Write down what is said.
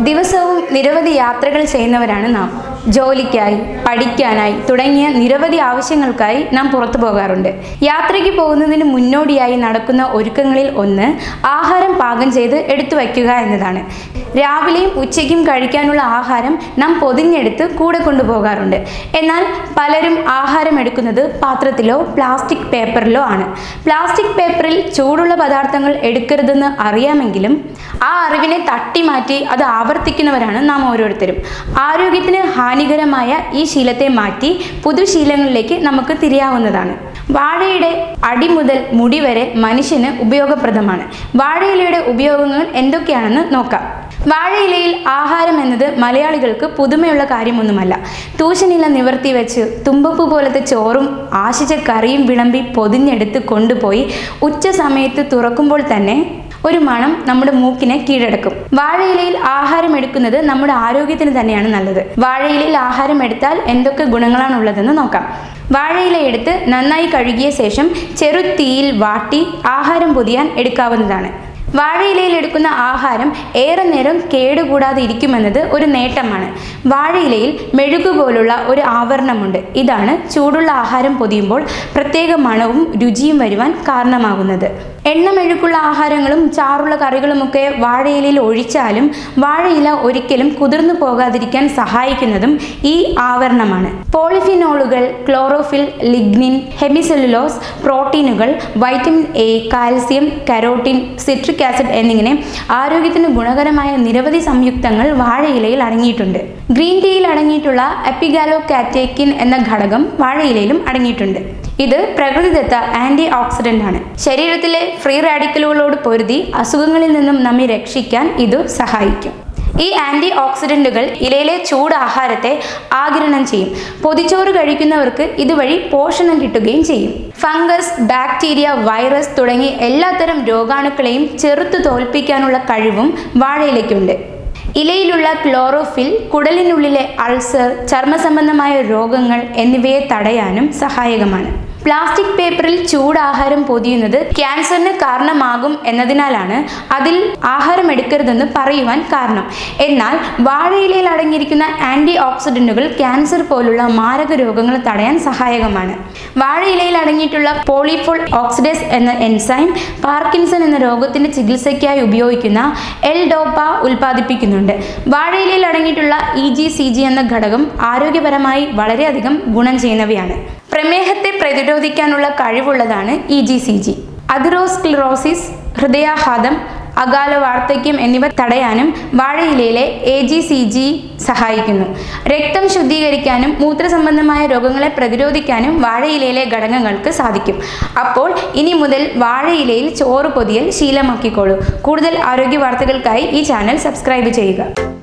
ദിവസവും നിരവധി യാത്രകൾ ചെയ്യുന്നവരാണ് നാം ജോലിക്കായി പഠിക്കാനായി തുടങ്ങിയ നിരവധി ആവശ്യങ്ങൾക്കായി നാം പുറത്തു പോകാറുണ്ട് യാത്രയ്ക്ക് പോകുന്നതിന് മുന്നോടിയായി നടക്കുന്ന ഒരുക്കങ്ങളിൽ ഒന്ന് ആഹാരം പാകം ചെയ്ത് എടുത്തു വയ്ക്കുക എന്നതാണ് രാവിലെയും ഉച്ചയ്ക്കും കഴിക്കാനുള്ള ആഹാരം നാം പൊതിഞ്ഞെടുത്ത് കൂടെ കൊണ്ടുപോകാറുണ്ട് എന്നാൽ പലരും ആഹാരം എടുക്കുന്നത് പാത്രത്തിലോ പ്ലാസ്റ്റിക് പേപ്പറിലോ ആണ് പ്ലാസ്റ്റിക് പേപ്പറിൽ ചൂടുള്ള പദാർത്ഥങ്ങൾ എടുക്കരുതെന്ന് അറിയാമെങ്കിലും ആ അറിവിനെ തട്ടിമാറ്റി അത് ആവർത്തിക്കുന്നവരാണ് നാം ഓരോരുത്തരും ആരോഗ്യത്തിന് ഹാനികരമായ ഈ ശീലത്തെ മാറ്റി പുതുശീലങ്ങളിലേക്ക് നമുക്ക് തിരിയാവുന്നതാണ് വാഴയുടെ അടി മുതൽ മുടി വരെ മനുഷ്യന് ഉപയോഗപ്രദമാണ് വാഴയിലയുടെ ഉപയോഗങ്ങൾ എന്തൊക്കെയാണെന്ന് നോക്കാം വാഴയിലയിൽ ആഹാരം എന്നത് മലയാളികൾക്ക് പുതുമയുള്ള കാര്യമൊന്നുമല്ല തൂശനില നിവർത്തി വെച്ച് തുമ്പപ്പൂ പോലത്തെ ചോറും ആശിച്ച കറിയും വിളമ്പി പൊതിഞ്ഞെടുത്ത് കൊണ്ടുപോയി ഉച്ച സമയത്ത് തുറക്കുമ്പോൾ തന്നെ ഒരു മണം നമ്മുടെ മൂക്കിനെ കീഴടക്കും വാഴയിലയിൽ ആഹാരം എടുക്കുന്നത് നമ്മുടെ ആരോഗ്യത്തിന് തന്നെയാണ് നല്ലത് വാഴയിലയിൽ ആഹാരം എടുത്താൽ എന്തൊക്കെ ഗുണങ്ങളാണുള്ളതെന്ന് നോക്കാം വാഴയില എടുത്ത് നന്നായി കഴുകിയ ശേഷം ചെറു തീയിൽ വാട്ടി ആഹാരം പൊതിയാൻ എടുക്കാവുന്നതാണ് വാഴയിലയിൽ എടുക്കുന്ന ആഹാരം ഏറെ നേരം കേടുകൂടാതെ ഇരിക്കുമെന്നത് ഒരു നേട്ടമാണ് വാഴയിലയിൽ മെഴുകു പോലുള്ള ഒരു ആവരണമുണ്ട് ഇതാണ് ചൂടുള്ള ആഹാരം പൊതിയുമ്പോൾ പ്രത്യേക മണവും രുചിയും വരുവാൻ കാരണമാകുന്നത് എണ്ണമെഴുക്കുള്ള ആഹാരങ്ങളും ചാറുള്ള കറികളുമൊക്കെ വാഴയിലയിൽ ഒഴിച്ചാലും വാഴയില ഒരിക്കലും കുതിർന്നു പോകാതിരിക്കാൻ സഹായിക്കുന്നതും ഈ ആവരണമാണ് പോളിഫിനോളുകൾ ക്ലോറോഫിൽ ലിഗ്നിൻ ഹെമിസെല്ലുലോസ് പ്രോട്ടീനുകൾ vitamin A calcium carotene citric acid എന്നിങ്ങനെ ആരോഗ്യത്തിന് ഗുണകരമായ നിരവധി സംയുക്തങ്ങൾ വാഴയിലയിൽ അടങ്ങിയിട്ടുണ്ട് ഗ്രീൻ ടീയിൽ അടങ്ങിയിട്ടുള്ള എപ്പിഗാലോ കാറ്റേക്കിൻ എന്ന ഘടകം വാഴയിലയിലും അടങ്ങിയിട്ടുണ്ട് ഇത് പ്രകൃതിദത്ത ആന്റി ഓക്സിഡന്റ് ആണ് ശരീരത്തിലെ ഫ്രീ റാഡിക്കലുകളോട് പൊരുതി അസുഖങ്ങളിൽ നിന്നും നമ്മെ രക്ഷിക്കാൻ ഇത് സഹായിക്കും ഈ ആന്റി ഓക്സിഡന്റുകൾ ഇലയിലെ ചൂട് ആഹാരത്തെ ആഗിരണം ചെയ്യും പൊതിച്ചോറ് കഴിക്കുന്നവർക്ക് ഇതുവഴി പോഷണം കിട്ടുകയും ചെയ്യും ഫംഗസ് ബാക്ടീരിയ വൈറസ് തുടങ്ങി എല്ലാത്തരം രോഗാണുക്കളെയും ചെറുത്തു തോൽപ്പിക്കാനുള്ള കഴിവും വാഴയിലേക്കുണ്ട് ഇലയിലുള്ള ക്ലോറോഫിൽ കുടലിനുള്ളിലെ അൾസർ ചർമ്മ സംബന്ധമായ രോഗങ്ങൾ എന്നിവയെ തടയാനും സഹായകമാണ് പ്ലാസ്റ്റിക് പേപ്പറിൽ ചൂടാഹാരം പൊതിയുന്നത് ക്യാൻസറിന് കാരണമാകും എന്നതിനാലാണ് അതിൽ ആഹാരം എടുക്കരുതെന്ന് പറയുവാൻ കാരണം എന്നാൽ വാഴയിലയിൽ അടങ്ങിയിരിക്കുന്ന ആന്റി ഓക്സിഡന്റുകൾ ക്യാൻസർ പോലുള്ള മാരക രോഗങ്ങൾ തടയാൻ സഹായകമാണ് വാഴയിലയിൽ അടങ്ങിയിട്ടുള്ള പോളിഫോൾ ഓക്സിഡേസ് എന്ന എൻസൈം പാർക്കിൻസൺ എന്ന രോഗത്തിന്റെ ചികിത്സയ്ക്കായി ഉപയോഗിക്കുന്ന എൽ ഡോപ്പ ഉൽപ്പാദിപ്പിക്കുന്നുണ്ട് വാഴയിലയിൽ അടങ്ങിയിട്ടുള്ള ഇ ജി സി ജി എന്ന ഘടകം ആരോഗ്യപരമായി വളരെയധികം ഗുണം ചെയ്യുന്നവയാണ് പ്രമേഹത്തെ പ്രതിരോധിക്കാനുള്ള കഴിവുള്ളതാണ് E G C G atherosclerosis ഹൃദയാഘാതം അകാല വാർദ്ധക്യം എന്നിവ തടയാനും വാഴയിലയിലെ എ ജി സി ജി സഹായിക്കുന്നു രക്തം ശുദ്ധീകരിക്കാനും മൂത്രസംബന്ധമായ രോഗങ്ങളെ പ്രതിരോധിക്കാനും വാഴയിലയിലെ ഘടകങ്ങൾക്ക് സാധിക്കും അപ്പോൾ ഇനി മുതൽ വാഴയിലയിൽ ചോറ് പൊതിയൽ ശീലമാക്കിക്കോളൂ കൂടുതൽ ആരോഗ്യ വാർത്തകൾക്കായി ഈ ചാനൽ സബ്സ്ക്രൈബ് ചെയ്യുക